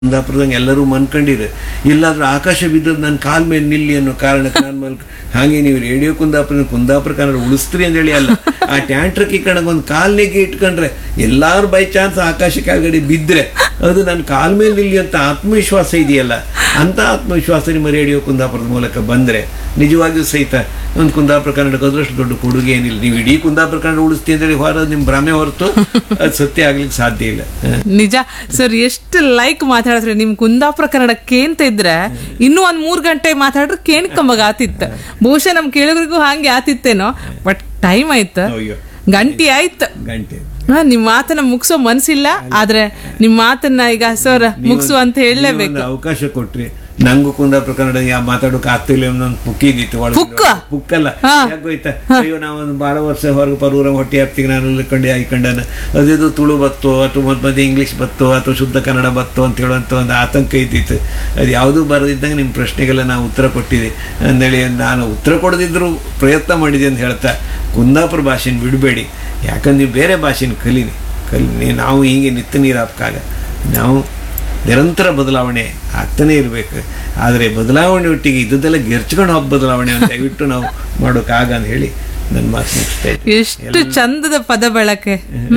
ಕುಂದಾಪುರದಂಗೆ ಎಲ್ಲರೂ ಮನ್ಕೊಂಡಿರು ಎಲ್ಲಾದ್ರೂ ಆಕಾಶ ಬಿದ್ದದ್ದು ನನ್ನ ಕಾಲ್ ಮೇಲೆ ನಿಲ್ಲಿ ಅನ್ನೋ ಕಾರಣಕ್ಕೆ ನಾನು ಮಲ್ಕ ಹಾಗೆ ನೀವು ರೇಡಿಯೋ ಕುಂದಾಪುರ ಕುಂದಾಪುರ ಕನ್ನಡ ಉಳಿಸ್ತ್ರಿ ಅಂತೇಳಿ ಅಲ್ಲ ಆ ಟ್ಯಾಂಟ್ರಕ್ಕೆ ಕಣಕ್ಕೆ ಒಂದು ಕಾಲ್ನೇಗೆ ಇಟ್ಕೊಂಡ್ರೆ ಎಲ್ಲಾರು ಬೈ ಚಾನ್ಸ್ ಆಕಾಶ ಕೆಳಗಡೆ ಬಿದ್ದರೆ ಅದು ನನ್ನ ಕಾಲ್ ಮೇಲೆ ನಿಲ್ಲಿ ಅಂತ ಆತ್ಮವಿಶ್ವಾಸ ಇದೆಯಲ್ಲ ಅಂತ ಆತ್ಮವಿಶ್ವಾಸ ನಿಮ್ಮ ರೇಡಿಯೋ ಕುಂದಾಪುರದ ಮೂಲಕ ಬಂದರೆ ನಿಜವಾಗಿಯೂ ಸಹಿತ ಒಂದು ಕುಂದಾಪುರ ಕನ್ನಡಕ್ಕೆ ಅದರಷ್ಟು ದೊಡ್ಡ ಕೊಡುಗೆ ಏನಿಲ್ಲ ನೀವು ಇಡೀ ಕುಂದಾಪುರ ಕನ್ನಡ ಉಳಿಸ್ತಿ ಅಂತೇಳಿ ಹೊರ ನಿಮ್ಮ ಭ್ರಮೆ ಹೊರತು ಅದು ಸತ್ಯ ಆಗ್ಲಿಕ್ಕೆ ಸಾಧ್ಯ ಇಲ್ಲ ಹ. ನಿಜ ಸರ್ ಎಷ್ಟು ಲೈಕ್ ಮಾತಾಡಿದ್ರೆ ನಿಮ್ ಕುಂದಾಪುರ ಕನ್ನಡ ಕೇಂತ ಇದ್ರೆ ಇನ್ನೂ ಒಂದ್ ಮೂರ್ ಗಂಟೆ ಮಾತಾಡ್ರೆ ಕೇಣ್ಕಂಬಾಗ ಆತಿತ್ತು ಬಹುಶಃ ನಮ್ ಕೇಳಿದ್ರಿಗೂ ಹಂಗೆ ಆತಿತ್ತೇನೋ ಬಟ್ ಟೈಮ್ ಆಯ್ತು ಅಯ್ಯೋ ಗಂಟೆ ಆಯ್ತು ಗಂಟೆ ಹಾ, ನಿಮ್ ಮಾತನ್ನ ಮುಗಿಸೋ ಮನ್ಸಿಲ್ಲ ಆದ್ರೆ ನಿಮ್ ಮಾತನ್ನ ಈಗ ಸರ್ ಮುಗಿಸು ಅಂತ ಹೇಳಲೇಬೇಕು ನೀವೊಂದು ಅವಕಾಶ ಕೊಟ್ರಿ ನಂಗೂ ಕುಂದಾಪುರ ಕನ್ನಡ ಯಾ ಮಾತಾಡೋಕೆ ಆಗ್ತಿಲ್ಲ ಅನ್ನೋ ಪುಕ್ಕಿದಿತ್ತು ಒಳಗೆ ಪುಕ್ಕ? ಪುಕ್ಕಲ್ಲ ಹಾ. ಯಾಕೋಯ್ತಾ ಅಯ್ಯೋ ನಾವೊಂದು ಭಾಳ ವರ್ಷ ಹೊರಗೆ ಪರೂರ ಹೊಟ್ಟೆ ಹತ್ತಿಗೆ ನಾನು ಇಳ್ಕೊಂಡು ಆಯ್ಕೊಂಡಾನ ಅದಿದು ತುಳು ಬತ್ತೋ ಅಥವಾ ಮತ್ತೆ ಮತ್ತೆ ಇಂಗ್ಲೀಷ್ ಬತ್ತೋ ಅಥವಾ ಶುದ್ಧ ಕನ್ನಡ ಬತ್ತೋ ಅಂತ ಹೇಳುವಂಥ ಒಂದು ಆತಂಕ ಇದ್ದಿತ್ತು ಅದು ಯಾವುದೂ ಬರದಿದ್ದಂಗೆ ನಿಮ್ಮ ಪ್ರಶ್ನೆಗೆಲ್ಲ ನಾವು ಉತ್ತರ ಕೊಟ್ಟಿದೆ ಅಂದೇಳಿ ನಾನು ಉತ್ತರ ಕೊಡದಿದ್ರು ಪ್ರಯತ್ನ ಮಾಡಿದೆ ಅಂತ ಹೇಳ್ತಾ ಕುಂದಾಪುರ ಭಾಷೆನ ಬಿಡಬೇಡಿ ಯಾಕಂದ್ರೆ ನೀವು ಬೇರೆ ಭಾಷೆನ ಕಲೀನಿ ಕಲಿ ನಾವು ಹೀಗೆ ನಿತ್ಯ ನೀರು ಹಾಕಾಗ ನಾವು ನಿರಂತರ ಬದಲಾವಣೆ ಆಗ್ತಾನೆ ಇರಬೇಕು ಆದರೆ ಬದಲಾವಣೆ ಒಟ್ಟಿಗೆ ಇದ್ದದೆಲ್ಲ ಗೆರ್ಚ್ಕೊಂಡು ಹೋಗಿ ಬದಲಾವಣೆ ಅಂತ ದಯವಿಟ್ಟು ನಾವು ಮಾಡೋಕ್ಕಾಗ ಅಂತ ಹೇಳಿ ನನ್ನ ಮಾತು ಮುಗಿಸ್ತಾ ಇದ್ದೀನಿ ಎಷ್ಟು ಚಂದದ ಪದ ಬಳಕೆ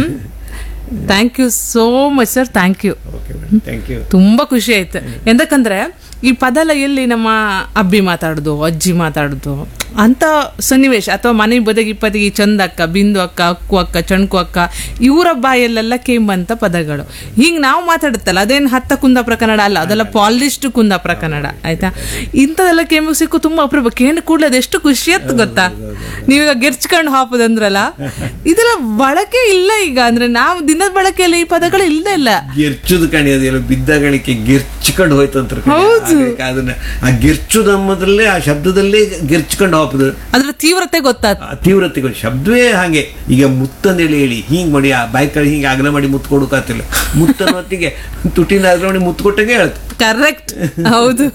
thank you so much sir thank you okay madam thank you ತುಂಬಾ ಖುಷಿ ಆಯ್ತು ಎಂದಕ್ಕಂದ್ರೆ ಈ ಪದ ಎಲ್ಲ ಎಲ್ಲಿ ನಮ್ಮ ಅಬ್ಬಿ ಮಾತಾಡುದು ಅಜ್ಜಿ ಮಾತಾಡುದು ಅಂತ ಸನ್ನಿವೇಶ ಅಥವಾ ಮನೆ ಬದಗಿ ಪದಗಿ ಚಂದಕ್ಕ ಬಿಂದು ಅಕ್ಕ ಅಕ್ಕು ಅಕ್ಕ ಚಣ್ಕು ಅಕ್ಕ ಇವರ ಬಾಯಲ್ಲೆಲ್ಲ ಕೇಂಬಂತ ಪದಗಳು ಹಿಂಗ್ ನಾವು ಮಾತಾಡುತ್ತಲ್ಲ ಅದೇನು ಹತ್ತ ಕುಂದಾಪುರ ಕನ್ನಡ ಅಲ್ಲ ಅದೆಲ್ಲ ಪಾಲಿಶ್ಡ್ ಕುಂದಾಪುರ ಕನ್ನಡ ಆಯ್ತಾ ಇಂಥದೆಲ್ಲ ಕೇಂಬ ಸಿಕ್ಕು ತುಂಬಾ ಅಪರೂಪ ಕೇಂದ್ರ ಕೂಡಲೇ ಅದೆಷ್ಟು ಖುಷಿ ಆಯ್ತು ಗೊತ್ತಾ ನೀವೀಗ ಗೆರ್ಚ್ಕೊಂಡು ಹಾಪುದಂದ್ರಲ್ಲ ಇದೆಲ್ಲ ಬಳಕೆ ಇಲ್ಲ ಈಗ ಅಂದ್ರೆ ನಾವು ದಿನದ ಬಳಕೆಯಲ್ಲಿ ಈ ಪದಗಳು ಇಲ್ಲದೇ ಇಲ್ಲ ಗೆರ್ಚುದು ಕಣಿ ಅದೆಲ್ಲ ಬಿದ್ದಗಳಿಕೆ ಗೆರ್ಚ್ಕೊಂಡು ಹೋಯ್ತು ಅಂತ ಕಣೆ. ಹಾಗಾಗಿ ಅದನ್ನ ಆ ಗೆರ್ಚುದು ಅನ್ನೋದ್ರಲ್ಲೇ ಆ ಶಬ್ದದಲ್ಲೇ ಗೆರ್ಚ್ಕೊಂಡು ಹೋಗ್ತದೆ ಅದ್ರ ತೀವ್ರತೆ ಗೊತ್ತಾಯ್ತು ಆ ತೀವ್ರತೆಗಳು ಶಬ್ದವೇ ಹಾಗೆ ಈಗ ಮುತ್ತಂದೇಳಿ ಹೇಳಿ ಹಿಂಗ್ ಮಾಡಿ ಆ ಬಾಯ್ಕಲ್ಲಿ ಹಿಂಗೆ ಅಗಲ ಮಾಡಿ ಮುತ್ತು ಕೊಡೋಕಾತಿಲ್ಲ ಮುತ್ತನ ಹೊತ್ತಿಗೆ ತುಟಿನ ಅಗಲ ಮಾಡಿ ಮುತ್ತು ಕೊಟ್ಟಂಗೆ ಹೇಳ್ತು ಕರೆಕ್ಟ್ ಹೌದು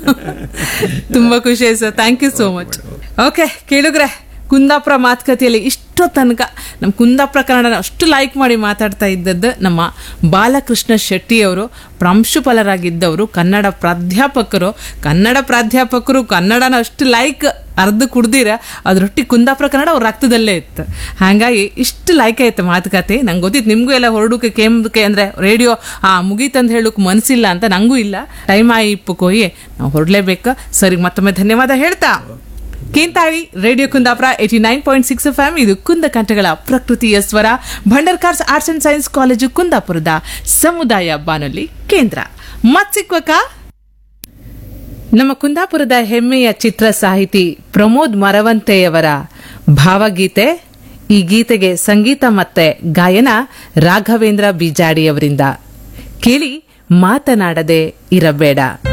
ತುಂಬಾ ಖುಷಿ ಆಯ್ತು sir thank you so much okay ಕೇಳಿದ್ರೆ ಕುಂದಾಪುರ ಮಾತುಕತೆಯಲ್ಲಿ ಇಷ್ಟೋ ತನಕ ನಮ್ಮ ಕುಂದಾಪುರ ಕನ್ನಡನ ಅಷ್ಟು ಲೈಕ್ ಮಾಡಿ ಮಾತಾಡ್ತಾ ಇದ್ದದ್ದು ನಮ್ಮ ಬಾಲಕೃಷ್ಣ ಶೆಟ್ಟಿ ಅವರು ಪ್ರಾಂಶುಪಾಲರಾಗಿದ್ದವರು ಕನ್ನಡ ಪ್ರಾಧ್ಯಾಪಕರು ಕನ್ನಡ ಪ್ರಾಧ್ಯಾಪಕರು ಕನ್ನಡನ ಅಷ್ಟು ಲೈಕ್ ಅರ್ಧ ಕುಡ್ದಿರ ಅದ್ರೊಟ್ಟಿಗೆ ಕುಂದಾಪುರ ಕನ್ನಡ ಅವ್ರ ರಕ್ತದಲ್ಲೇ ಇತ್ತು ಹಾಗಾಗಿ ಇಷ್ಟು ಲೈಕ್ ಆಯ್ತು ಮಾತುಕತೆ ನಂಗೆ ಗೊತ್ತಿತ್ತು ನಿಮಗೂ ಎಲ್ಲ ಹೊರಡೋಕೆ ಕೇಂಬಕ್ಕೆ ಅಂದರೆ ರೇಡಿಯೋ ಆ ಮುಗೀತಂತ ಹೇಳೋಕೆ ಮನಸ್ಸಿಲ್ಲ ಅಂತ ನಂಗೂ ಇಲ್ಲ ಟೈಮ್ ಆಯಿ ಇಪ್ಪು ಕೊಯ್ಯೆ ನಾವು ಹೊರಡಲೇಬೇಕು ಸರಿ ಮತ್ತೊಮ್ಮೆ ಧನ್ಯವಾದ ಹೇಳ್ತಾ ಕೇಂತಾಳಿ radio Kundapura eighty nine point six F M ಇದು ಕುಂದ ಕಂಠಗಳ ಪ್ರಕೃತಿಯ ಸ್ವರ Bhandarkars arts and science college ಕುಂದಾಪುರದ ಸಮುದಾಯ ಬಾನುಲಿ ಕೇಂದ್ರ ಮತ್ ಸಿಕ್ವಕ ನಮ್ಮ ಕುಂದಾಪುರದ ಹೆಮ್ಮೆಯ ಚಿತ್ರ ಸಾಹಿತಿ ಪ್ರಮೋದ್ ಮರವಂತೆಯವರ ಭಾವಗೀತೆ ಈ ಗೀತೆಗೆ ಸಂಗೀತ ಮತ್ತೆ ಗಾಯನ ರಾಘವೇಂದ್ರ ಬಿಜಾಡಿಯವರಿಂದ ಕೇಳಿ ಮಾತನಾಡದೆ ಇರಬೇಡ